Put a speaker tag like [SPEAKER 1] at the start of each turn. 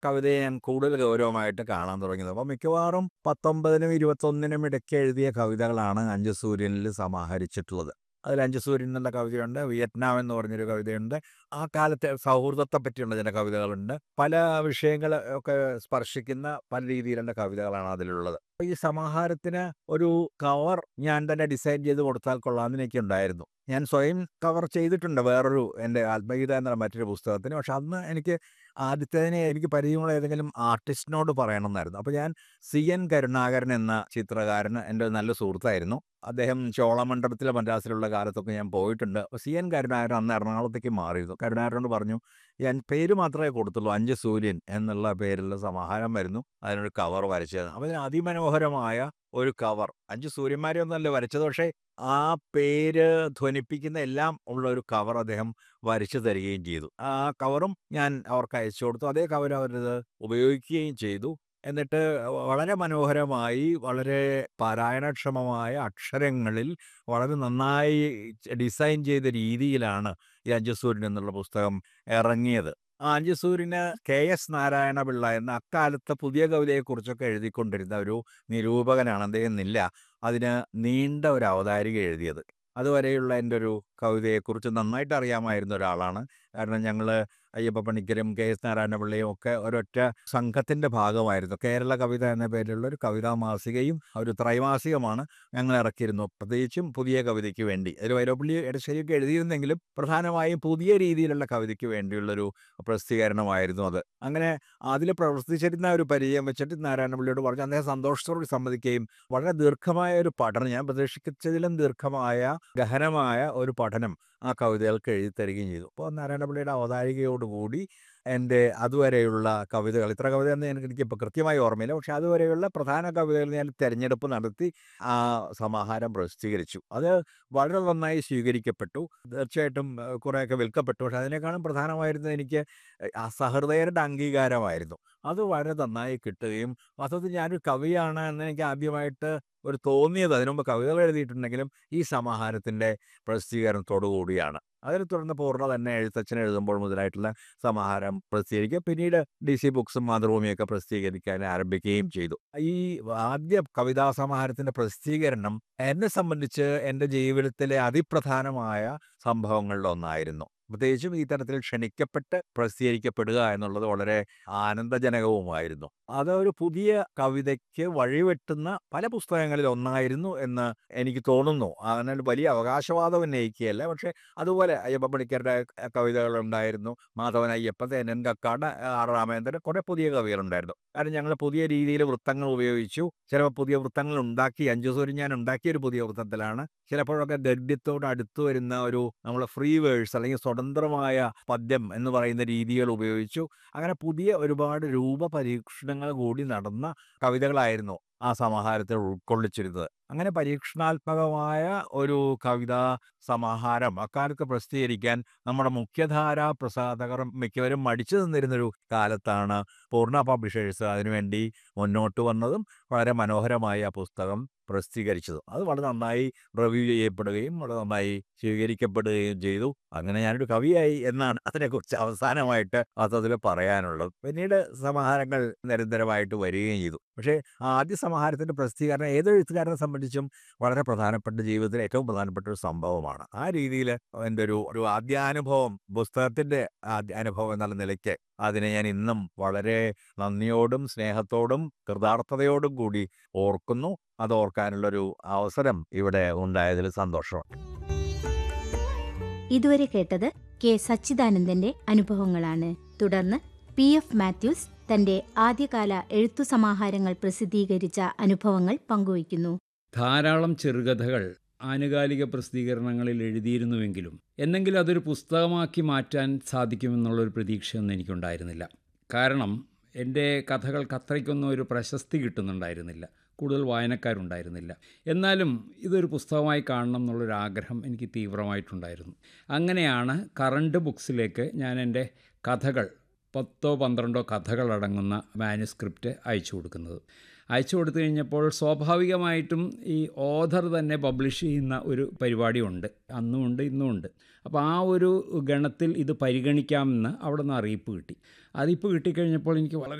[SPEAKER 1] കവിതയെ ഞാൻ കൂടുതൽ ഗൗരവമായിട്ട് കാണാൻ തുടങ്ങിയത് അപ്പോൾ മിക്കവാറും പത്തൊമ്പതിനും ഇരുപത്തൊന്നിനും ഇടയ്ക്ക് എഴുതിയ കവിതകളാണ് അഞ്ച് സൂര്യനിൽ സമാഹരിച്ചിട്ടുള്ളത് അതിൽ അഞ്ച് സൂര്യൻ എന്നുള്ള കവിതയുണ്ട് വിയറ്റ്നാം എന്ന് പറഞ്ഞൊരു കവിതയുണ്ട് ആ കാലത്തെ സൗഹൃദത്തെ പറ്റിയുള്ള ചില കവിതകളുണ്ട് പല വിഷയങ്ങൾ ഒക്കെ സ്പർശിക്കുന്ന പല രീതിയിലുള്ള കവിതകളാണ് അതിലുള്ളത് ഈ സമാഹാരത്തിന് ഒരു കവർ ഞാൻ തന്നെ ഡിസൈൻ ചെയ്ത് കൊടുത്താൽ കൊള്ളാമെന്ന് എനിക്ക് ഉണ്ടായിരുന്നു ഞാൻ സ്വയം കവർ ചെയ്തിട്ടുണ്ട് വേറൊരു എൻ്റെ ആത്മഗീത എന്ന മറ്റൊരു പുസ്തകത്തിന് പക്ഷെ അന്ന് എനിക്ക് ആദ്യത്തേതിനെ എനിക്ക് പരിചയമുള്ള ഏതെങ്കിലും ആർട്ടിസ്റ്റിനോട് പറയണമെന്നായിരുന്നു അപ്പോൾ ഞാൻ സി എൻ കരുണാകരൻ എന്ന ചിത്രകാരൻ എൻ്റെ ഒരു നല്ല സുഹൃത്തായിരുന്നു അദ്ദേഹം ചോളമണ്ഡലത്തിലെ മദ്രാസിലുള്ള കാലത്തൊക്കെ ഞാൻ പോയിട്ടുണ്ട് അപ്പോൾ സി എൻ കരുണാകരൻ അന്ന് എറണാകുളത്തേക്ക് മാറിയിരുന്നു കരുണാകരനോട് പറഞ്ഞു ഞാൻ പേര് മാത്രമേ കൊടുത്തുള്ളൂ അഞ്ച് സൂര്യൻ എന്നുള്ള പേരിലുള്ള സമാഹാരം വരുന്നു അതിനൊരു കവർ വരച്ചത് അപ്പോൾ അതിന് അതിമനോഹരമായ ഒരു കവർ അഞ്ച് സൂര്യന്മാരെ ഒന്നല്ല വരച്ചത് പക്ഷേ ആ പേര് ധ്വനിപ്പിക്കുന്ന എല്ലാം ഉള്ള ഒരു കവർ അദ്ദേഹം വരച്ചു തരികയും ചെയ്തു ആ കവറും ഞാൻ അവർക്ക് അയച്ചു കൊടുത്തു അതേ കവർ അവരത് ഉപയോഗിക്കുകയും ചെയ്തു എന്നിട്ട് വളരെ മനോഹരമായി വളരെ പാരായണക്ഷമമായ അക്ഷരങ്ങളിൽ വളരെ നന്നായി ഡിസൈൻ ചെയ്ത രീതിയിലാണ് ഈ അഞ്ച് സൂര്യൻ എന്നുള്ള പുസ്തകം ഇറങ്ങിയത് ആ അഞ്ച് സൂര്യന് കെ എസ് നാരായണ പിള്ള എന്ന അക്കാലത്തെ പുതിയ കവിതയെക്കുറിച്ചൊക്കെ എഴുതിക്കൊണ്ടിരുന്ന ഒരു നിരൂപകനാണ് അദ്ദേഹം ഇന്നില്ല അതിന് നീണ്ട ഒരു അവതാരിക എഴുതിയത് അതുവരെയുള്ള എൻ്റെ ഒരു കവിതയെക്കുറിച്ച് നന്നായിട്ട് അറിയാമായിരുന്ന ഒരാളാണ് കാരണം ഞങ്ങൾ അയ്യപ്പ പണിക്കരും കെ എസ് നാരായണപിള്ളയും ഒക്കെ ഒരൊറ്റ സംഘത്തിൻ്റെ ഭാഗമായിരുന്നു കേരള കവിത എന്ന പേരിലുള്ള ഒരു കവിതാ മാസികയും ഒരു ത്രൈമാസികമാണ് ഞങ്ങൾ ഇറക്കിയിരുന്നു പ്രത്യേകിച്ചും പുതിയ കവിതയ്ക്ക് വേണ്ടി ഒരു വൈലോപ്പള്ളി ഇടശ്ശേരിയൊക്കെ എഴുതിയിരുന്നെങ്കിലും പ്രധാനമായും പുതിയ രീതിയിലുള്ള കവിതയ്ക്ക് വേണ്ടിയുള്ളൊരു പ്രസിദ്ധീകരണമായിരുന്നു അത് അങ്ങനെ അതിൽ പ്രവർത്തിച്ചിരുന്ന ഒരു പരിചയം വെച്ചിട്ട് നാരായണപിള്ളിയോട് പറഞ്ഞു അദ്ദേഹം സന്തോഷത്തോട് സമ്മതിക്കുകയും വളരെ ദീർഘമായ ഒരു പഠനം ഞാൻ പ്രതീക്ഷിച്ചതിലും ദീർഘമായ ഗഹനമായ ഒരു പഠനം ആ കവിതകൾക്ക് എഴുതി തരികയും ചെയ്തു അപ്പോൾ നാരായണപിള്ളിയുടെ അവതാരികയോടുകൂടി എൻ്റെ അതുവരെയുള്ള കവിതകൾ ഇത്ര കവിതയെന്ന് എനിക്ക് എനിക്കിപ്പോൾ കൃത്യമായി ഓർമ്മയില്ല പക്ഷേ അതുവരെയുള്ള പ്രധാന കവിതകൾ ഞാൻ തിരഞ്ഞെടുപ്പ് നടത്തി ആ സമാഹാരം പ്രസിദ്ധീകരിച്ചു അത് വളരെ നന്നായി സ്വീകരിക്കപ്പെട്ടു തീർച്ചയായിട്ടും ഏഹ്, കുറേയൊക്കെ വിൽക്കപ്പെട്ടു പക്ഷേ അതിനേക്കാളും പ്രധാനമായിരുന്നത് എനിക്ക് ആ സഹൃദയരുടെ അംഗീകാരമായിരുന്നു അത് വളരെ നന്നായി കിട്ടുകയും വാസ്തവത്തിൽ ഞാനൊരു കവിയാണ് എന്ന് എനിക്ക് ആദ്യമായിട്ട് ഒരു തോന്നിയത് അതിനു മുമ്പ് കവിതകൾ എഴുതിയിട്ടുണ്ടെങ്കിലും ഈ സമാഹാരത്തിൻ്റെ പ്രസിദ്ധീകരണത്തോടു കൂടിയാണ് അതിനെ തുടർന്ന് പൂർണ്ണ തന്നെ എഴുത്തച്ഛൻ എഴുതുമ്പോൾ മുതലായിട്ടുള്ള സമാഹാരം പ്രസിദ്ധീകരിക്കുക പിന്നീട് ഡി സി ബുക്സും മാതൃഭൂമിയൊക്കെ പ്രസിദ്ധീകരിക്കാൻ ആരംഭിക്കുകയും ചെയ്തു ഈ ആദ്യ കവിതാ സമാഹാരത്തിന്റെ പ്രസിദ്ധീകരണം എന്നെ സംബന്ധിച്ച് എൻ്റെ ജീവിതത്തിലെ അതിപ്രധാനമായ സംഭവങ്ങളിൽ ഒന്നായിരുന്നു പ്രത്യേകിച്ചും ഈ തരത്തിൽ ക്ഷണിക്കപ്പെട്ട് പ്രസിദ്ധീകരിക്കപ്പെടുക എന്നുള്ളത് വളരെ ആനന്ദജനകവുമായിരുന്നു അത് ഒരു പുതിയ കവിതയ്ക്ക് വഴിവെട്ടുന്ന പല പുസ്തകങ്ങളിൽ ഒന്നായിരുന്നു എന്ന് എനിക്ക് തോന്നുന്നു അങ്ങനെ വലിയ അവകാശവാദം ഉന്നയിക്കുകയല്ല പക്ഷേ അതുപോലെ അയ്യപ്പ പണിക്കരുടെ കവിതകൾ ഉണ്ടായിരുന്നു മാധവൻ അയ്യപ്പൻ തേനൻ കക്കാട് ആർ രാമേന്ദ്രൻ കുറേ പുതിയ കവികളുണ്ടായിരുന്നു കാരണം ഞങ്ങൾ പുതിയ രീതിയിൽ വൃത്തങ്ങൾ ഉപയോഗിച്ചു ചിലപ്പോൾ പുതിയ വൃത്തങ്ങൾ ഉണ്ടാക്കി അഞ്ചു സൂര്യൻ ഞാൻ ഉണ്ടാക്കിയ ഒരു പുതിയ വൃത്തത്തിലാണ് ചിലപ്പോഴൊക്കെ ഗദ്യത്തോട് അടുത്തു വരുന്ന ഒരു നമ്മളെ ഫ്രീ വേഴ്സ് അല്ലെങ്കിൽ സ്വതന്ത്രമായ പദ്യം എന്ന് പറയുന്ന രീതികൾ ഉപയോഗിച്ചു അങ്ങനെ പുതിയ ഒരുപാട് രൂപ പരീക്ഷണങ്ങൾ കൂടി നടന്ന കവിതകളായിരുന്നു ആ സമാഹാരത്തിൽ ഉൾക്കൊള്ളിച്ചിരുന്നത് അങ്ങനെ പരീക്ഷണാത്മകമായ ഒരു കവിതാ സമാഹാരം അക്കാലത്ത് പ്രസിദ്ധീകരിക്കാൻ നമ്മുടെ മുഖ്യധാരാ പ്രസാധകർ മിക്കവരും മടിച്ചു നിന്നിരുന്നൊരു കാലത്താണ് പൂർണ്ണ പബ്ലിഷേഴ്സ് അതിനുവേണ്ടി മുന്നോട്ട് വന്നതും വളരെ മനോഹരമായ ആ പുസ്തകം പ്രസിദ്ധീകരിച്ചതും അത് വളരെ നന്നായി റിവ്യൂ ചെയ്യപ്പെടുകയും വളരെ നന്നായി സ്വീകരിക്കപ്പെടുകയും ചെയ്തു അങ്ങനെ ഞാനൊരു കവിയായി എന്നാണ് അതിനെക്കുറിച്ച് അവസാനമായിട്ട് അതിൽ പറയാനുള്ളത് പിന്നീട് സമാഹാരങ്ങൾ നിരന്തരമായിട്ട് വരികയും ചെയ്തു പക്ഷേ ആദ്യ സമാഹാരത്തിൻ്റെ പ്രസിദ്ധീകരണം ഏതൊരു എഴുത്തുകാരനെ സംബന്ധിച്ചും വളരെ പ്രധാനപ്പെട്ട ജീവിതത്തിലെ ഏറ്റവും പ്രധാനപ്പെട്ട ഒരു സംഭവമാണ് ആ രീതിയിൽ എൻ്റെ ഒരു ഒരു ആദ്യാനുഭവം പുസ്തകത്തിൻ്റെ ആദ്യ അനുഭവം എന്നുള്ള നിലയ്ക്ക് അതിനെ ഞാൻ ഇന്നും വളരെ നന്ദിയോടും സ്നേഹത്തോടും കൃതാർത്ഥതയോടും കൂടി ഓർക്കുന്നു അത് ഓർക്കാനുള്ളൊരു അവസരം ഇവിടെ ഉണ്ടായതിൽ സന്തോഷമുണ്ട്
[SPEAKER 2] ഇതുവരെ കേട്ടത് കെ സച്ചിദാനന്ദന്റെ അനുഭവങ്ങളാണ് തുടർന്ന് പി എഫ് മാത്യൂസ് തന്റെ ആദ്യകാല എഴുത്തു സമാഹാരങ്ങൾ പ്രസിദ്ധീകരിച്ച അനുഭവങ്ങൾ പങ്കുവയ്ക്കുന്നു
[SPEAKER 3] ധാരാളം ചെറുകഥകൾ ആനുകാലിക പ്രസിദ്ധീകരണങ്ങളിൽ എഴുതിയിരുന്നുവെങ്കിലും എന്നെങ്കിലും അതൊരു പുസ്തകമാക്കി മാറ്റാൻ സാധിക്കുമെന്നുള്ളൊരു പ്രതീക്ഷയൊന്നും എനിക്കുണ്ടായിരുന്നില്ല കാരണം എൻ്റെ കഥകൾക്ക് അത്രയ്ക്കൊന്നും ഒരു പ്രശസ്തി കിട്ടുന്നുണ്ടായിരുന്നില്ല കൂടുതൽ വായനക്കാരുണ്ടായിരുന്നില്ല എന്നാലും ഇതൊരു പുസ്തകമായി കാണണം എന്നുള്ളൊരു ആഗ്രഹം എനിക്ക് തീവ്രമായിട്ടുണ്ടായിരുന്നു അങ്ങനെയാണ് കറണ്ട് ബുക്സിലേക്ക് ഞാൻ എൻ്റെ കഥകൾ പത്തോ പന്ത്രണ്ടോ കഥകളടങ്ങുന്ന മാനുസ്ക്രിപ്റ്റ് അയച്ചു കൊടുക്കുന്നത് അയച്ചു കൊടുത്തു കഴിഞ്ഞപ്പോൾ സ്വാഭാവികമായിട്ടും ഈ ഓഥർ തന്നെ പബ്ലിഷ് ചെയ്യുന്ന ഒരു പരിപാടിയുണ്ട് അന്നുമുണ്ട് ഇന്നുമുണ്ട് അപ്പോൾ ആ ഒരു ഗണത്തിൽ ഇത് പരിഗണിക്കാമെന്ന് അവിടെ നിന്ന് അറിയിപ്പ് കിട്ടി അതിപ്പോൾ കിട്ടിക്കഴിഞ്ഞപ്പോൾ എനിക്ക് വളരെ